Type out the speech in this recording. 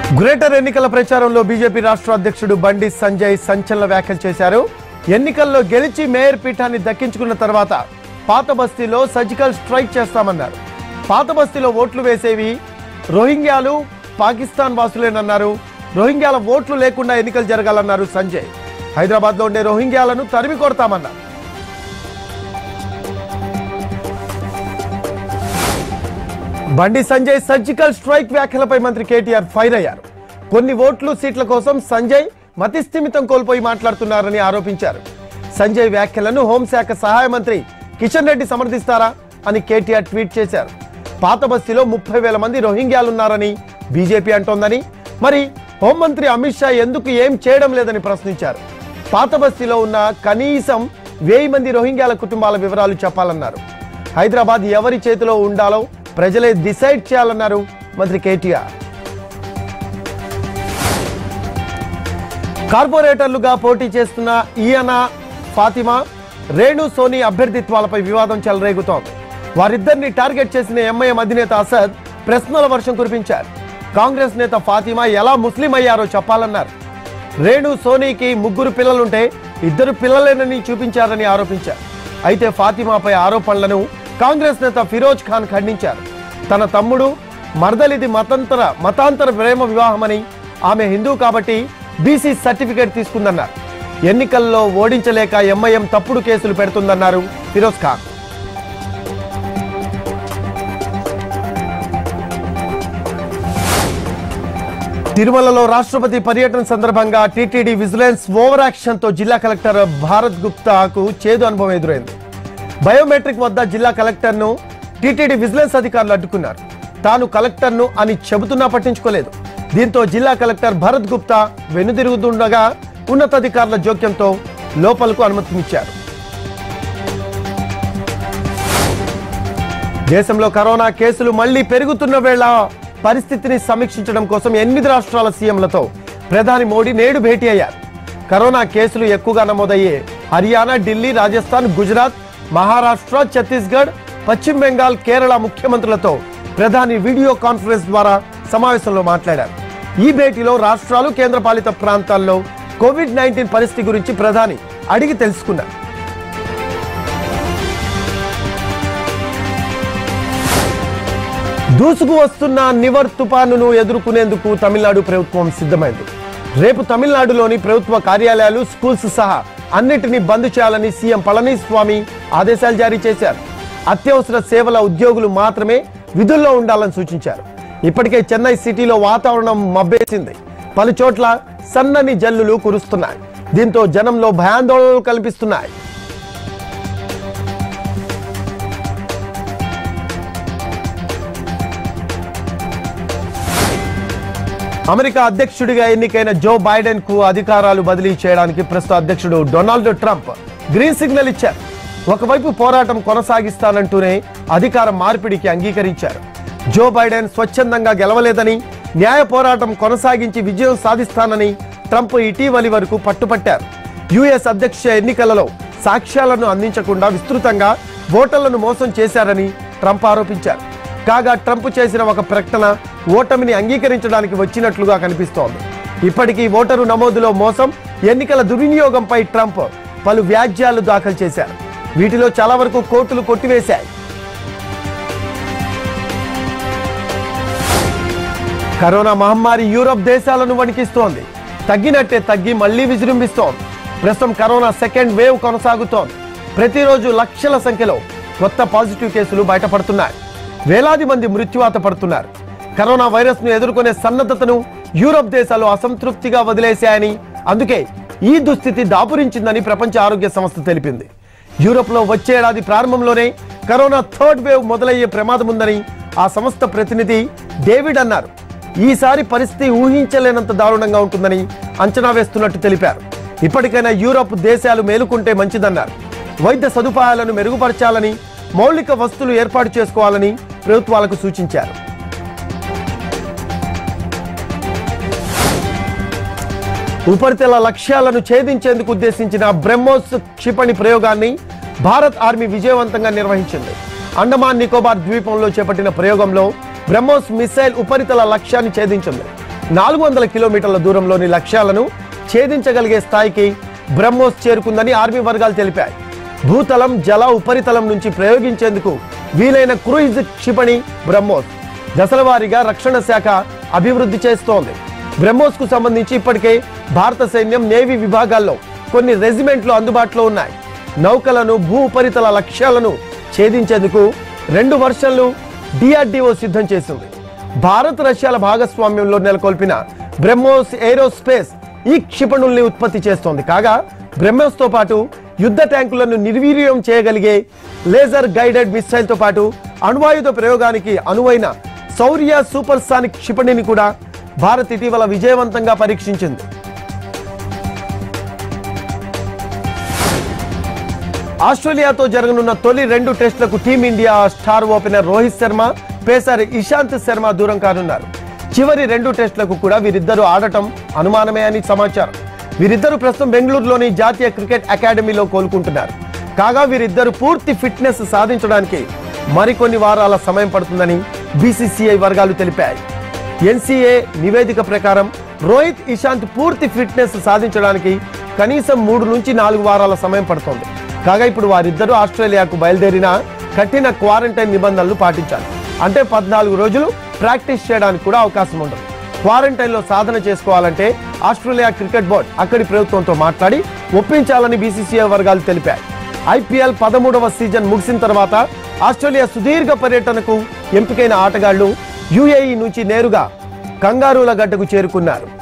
greater ఎన్నికల ప్రచారంలో BJP రాష్ట్ర అధ్యక్షుడు బండి సంజయ్ సంచలన వ్యాఖ్యలు చేశారు ఎన్నికల్లో గెలిచి మేయర్ పీఠాన్ని దక్కించుకున్న తర్వాత పాత బస్తీలో సర్జికల్ స్ట్రైక్ చేస్తామన్నారు పాత బస్తీలో ఓట్లు వేసేవి రోహింగ్యాలు పాకిస్తాన్ వాసులేనన్నారు రోహింగ్యాల ఓట్లు లేకుండా ఎన్నికలు జరగాలన్నారు సంజయ్ హైదరాబాద్లో ఉండే రోహింగ్యాలను తరిమి కొడతామన్నారు బండి సంజయ్ సర్జికల్ స్ట్రైక్ వ్యాఖ్యలపై మంత్రి కేటీఆర్ ఫైర్ అయ్యారు కొన్ని ఓట్లు సీట్ల కోసం సంజయ్ మతిస్థిమితం కోల్పోయి మాట్లాడుతున్నారని ఆరోపించారు సంజయ్ వ్యాఖ్యలను హోంశాఖ సహాయ మంత్రి కిషన్ రెడ్డి సమర్థిస్తారా అని కేటీఆర్ ట్వీట్ చేశారు పాత బస్తీలో ముప్పై వేల మంది రోహింగ్యాలున్నారని బీజేపీ అంటోందని మరి హోంమంత్రి అమిత్ షా ఎందుకు ఏం చేయడం లేదని ప్రశ్నించారు పాత బస్తీలో ఉన్న కనీసం వెయ్యి మంది రోహింగ్యాల కుటుంబాల వివరాలు చెప్పాలన్నారు హైదరాబాద్ ఎవరి చేతిలో ఉండాలో ప్రజలే డిసైడ్ చేయాలన్నారు మంత్రి కేటీఆర్ కార్పొరేటర్లుగా పోటీ చేస్తున్న ఈయన ఫాతిమా రేణు సోని అభ్యర్థిత్వాలపై వివాదం చెలరేగుతోంది వారిద్దరిని టార్గెట్ చేసిన ఎంఐఎం అధినేత అసద్ ప్రశ్నల వర్షం కురిపించారు కాంగ్రెస్ నేత ఫాతిమా ఎలా ముస్లిం అయ్యారో చెప్పాలన్నారు రేణు సోనీకి ముగ్గురు పిల్లలుంటే ఇద్దరు పిల్లలేనని చూపించారని ఆరోపించారు అయితే ఫాతిమాపై ఆరోపణలను కాంగ్రెస్ నేత ఫిరోజ్ ఖాన్ ఖండించారు తన తమ్ముడు మర్దలిది మతాంతర మతాంతర ప్రేమ వివాహమని ఆమె హిందూ కాబట్టి బీసీ సర్టిఫికేట్ తీసుకుందన్నారు ఎన్నికల్లో ఓడించలేక ఎంఐఎం తప్పుడు కేసులు పెడుతుందన్నారు ఫిరోజ్ ఖాన్ తిరుమలలో రాష్ట్రపతి పర్యటన సందర్భంగా టీటీడీ విజిలెన్స్ ఓవర్ యాక్షన్ తో జిల్లా కలెక్టర్ భారత్ గుప్తాకు చేదు అనుభవం ఎదురైంది బయోమెట్రిక్ వద్ద జిల్లా కలెక్టర్ను టీటీడీ విజిలెన్స్ అధికారులు అడ్డుకున్నారు తాను కలెక్టర్ను అని చెబుతున్నా పట్టించుకోలేదు దీంతో జిల్లా కలెక్టర్ భరత్ గుప్తా వెనుదిరుగుతుండగా ఉన్నతాధికారుల జోక్యంతో లోపలకు అనుమతినిచ్చారు దేశంలో కరోనా కేసులు మళ్లీ పెరుగుతున్న వేళ పరిస్థితిని సమీక్షించడం కోసం ఎనిమిది రాష్ట్రాల సీఎంలతో ప్రధాని మోడీ నేడు భేటీ అయ్యారు కరోనా కేసులు ఎక్కువగా నమోదయ్యే హర్యానా ఢిల్లీ రాజస్థాన్ గుజరాత్ మహారాష్ట్ర ఛత్తీస్గఢ్ పశ్చిమ బెంగాల్ కేరళ ముఖ్యమంత్రులతో ప్రధాని వీడియో కాన్ఫరెన్స్ ద్వారా సమావేశంలో మాట్లాడారు ఈ భేటీలో రాష్ట్రాలు కేంద్రపాలిత ప్రాంతాల్లో కోవిడ్ నైన్టీన్ పరిస్థితి గురించి ప్రధాని అడిగి తెలుసుకున్నారు దూసుకు వస్తున్న నివర్ తుపానును ఎదుర్కొనేందుకు తమిళనాడు ప్రభుత్వం సిద్ధమైంది రేపు తమిళనాడులోని ప్రభుత్వ కార్యాలయాలు స్కూల్స్ సహా అన్నిటినీ బంద్ చేయాలని సీఎం పళనిస్వామి ఆదేశాలు జారీ చేశారు అత్యవసర సేవల ఉద్యోగులు మాత్రమే విధుల్లో ఉండాలని సూచించారు ఇప్పటికే చెన్నై సిటీలో వాతావరణం మబ్బేసింది పలు చోట్ల సన్నని జల్లులు కురుస్తున్నాయి దీంతో జనంలో భయాందోళనలు కల్పిస్తున్నాయి అమెరికా అధ్యక్షుడిగా ఎన్నికైన జో బైడెన్ కు అధికారాలు బదిలీ చేయడానికి ప్రస్తుత అధ్యక్షుడు డొనాల్డ్ ట్రంప్ గ్రీన్ సిగ్నల్ ఇచ్చారు ఒకవైపు పోరాటం కొనసాగిస్తానంటూనే అధికార మార్పిడికి అంగీకరించారు జో బైడెన్ స్వచ్ఛందంగా గెలవలేదని న్యాయ పోరాటం కొనసాగించి విజయం సాధిస్తానని ట్రంప్ ఇటీవలి వరకు పట్టుపట్టారు యుఎస్ అధ్యక్ష ఎన్నికలలో సాక్ష్యాలను అందించకుండా విస్తృతంగా ఓటర్లను మోసం చేశారని ట్రంప్ ఆరోపించారు కాగా ట్రంప్ చేసిన ఒక ప్రకటన ఓటమిని అంగీకరించడానికి వచ్చినట్లుగా కనిపిస్తోంది ఇప్పటికీ ఓటరు నమోదులో మోసం ఎన్నికల దుర్వినియోగంపై ట్రంప్ పలు వ్యాజ్యాలు దాఖలు చేశారు వీటిలో చాలా వరకు కోర్టులు కొట్టివేశాయి కరోనా మహమ్మారి యూరప్ దేశాలను వణికిస్తోంది తగ్గినట్టే తగ్గి మళ్లీ విజృంభిస్తోంది ప్రస్తుతం కరోనా సెకండ్ వేవ్ కొనసాగుతోంది ప్రతిరోజు లక్షల సంఖ్యలో కొత్త పాజిటివ్ కేసులు బయటపడుతున్నాయి వేలాది మంది మృత్యువాత పడుతున్నారు కరోనా వైరస్ ను ఎదుర్కొనే సన్నద్ధతను యూరప్ దేశాలు అసంతృప్తిగా వదిలేశాయని అందుకే ఈ దుస్థితి దాపురించిందని ప్రపంచ ఆరోగ్య సంస్థ తెలిపింది యూరోప్ లో వచ్చే ఏడాది ప్రారంభంలోనే కరోనా థర్డ్ వేవ్ మొదలయ్యే ప్రమాదం ఉందని ఆ సంస్థ ప్రతినిధి డేవిడ్ అన్నారు ఈసారి పరిస్థితి ఊహించలేనంత దారుణంగా ఉంటుందని అంచనా వేస్తున్నట్టు తెలిపారు ఇప్పటికైనా యూరోప్ దేశాలు మేలుకుంటే మంచిదన్నారు వైద్య సదుపాయాలను మెరుగుపరచాలని మౌలిక వస్తువులు ఏర్పాటు చేసుకోవాలని ప్రభుత్వాలకు సూచించారు ఉపరితల లక్ష్యాలను ఛేదించేందుకు ఉద్దేశించిన బ్రహ్మోస్ క్షిపణి ప్రయోగాన్ని భారత్ ఆర్మీ విజయవంతంగా నిర్వహించింది అండమాన్ నికోబార్ ద్వీపంలో చేపట్టిన ప్రయోగంలో బ్రహ్మోస్ మిసైల్ ఉపరితల లక్ష్యాన్ని ఛేదించింది నాలుగు వందల కిలోమీటర్ల దూరంలోని లక్ష్యాలను ఛేదించగలిగే స్థాయికి బ్రహ్మోస్ చేరుకుందని ఆర్మీ వర్గాలు తెలిపాయి భూతలం జల ఉపరితలం నుంచి ప్రయోగించేందుకు వీలైన క్రూయిజ్ క్షిపణి బ్రహ్మోస్ దశల వారీగా రక్షణ శాఖ అభివృద్ధి చేస్తోంది బ్రహ్మోస్ కు సంబంధించి ఇప్పటికే భారత సైన్యం నేవీ విభాగాల్లో కొన్ని రెజిమెంట్లు అందుబాటులో ఉన్నాయి నౌకలను భూ ఉపరితల లక్ష్యాలను ఛేదించేందుకు రెండు వర్షన్లు డిఆర్డిఓ సిద్ధం చేసింది భారత్ రష్యాల భాగస్వామ్యంలో నెలకొల్పిన బ్రహ్మోస్ ఏరోస్పేస్ ఈ క్షిపణుల్ని ఉత్పత్తి చేస్తోంది కాగా బ్రహ్మోస్ తో పాటు యుద్ధ ట్యాంకులను నిర్వీర్యం చేయగలిగే లేజర్ గైడెడ్ మిసైల్ తో పాటు అణ్వాయుధ ప్రయోగానికి అనువైన శౌర్య సూపర్ సానిక్ క్షిపణిని కూడా భారత్ ఇటీవల విజయవంతంగా పరీక్షించింది ఆస్ట్రేలియాతో జరగనున్న తొలి రెండు టెస్టులకు Team India star opener Rohit Sharma pacer Ishant Sharma దూరం కానున్నారు చివరి రెండు టెస్టులకు కూడా వీరిద్దరూ ఆడటం అనుమానమే అని సమాచారం వీరిద్దరూ ప్రస్తుతం బెంగళూరులోని జాతీయ క్రికెట్ అకాడమీలో కోలుకుంటున్నారు కాగా వీరిద్దరు పూర్తి ఫిట్నెస్ సాధించడానికి మరికొన్ని వారాల సమయం పడుతుందని బీసీసీఐ వర్గాలు తెలిపాయి ఎన్సీఏ నివేదిక ప్రకారం రోహిత్ ఇషాంత్ పూర్తి ఫిట్నెస్ సాధించడానికి కనీసం మూడు నుంచి నాలుగు వారాల సమయం పడుతోంది కాగా ఇప్పుడు వారిద్దరూ ఆస్ట్రేలియాకు బయలుదేరిన కఠిన క్వారంటైన్ నిబంధనలు పాటించాలి అంటే పద్నాలుగు రోజులు ప్రాక్టీస్ చేయడానికి కూడా అవకాశం ఉండదు క్వారంటైన్ లో సాధన చేసుకోవాలంటే ఆస్ట్రేలియా క్రికెట్ బోర్డు అక్కడి ప్రభుత్వంతో మాట్లాడి ఒప్పించాలని బీసీసీఐ వర్గాలు తెలిపాయి ఐపీఎల్ పదమూడవ సీజన్ ముగిసిన తర్వాత ఆస్ట్రేలియా సుదీర్ఘ పర్యటనకు ఎంపికైన ఆటగాళ్లు యుఏఈ నుంచి నేరుగా కంగారూల గడ్డకు చేరుకున్నారు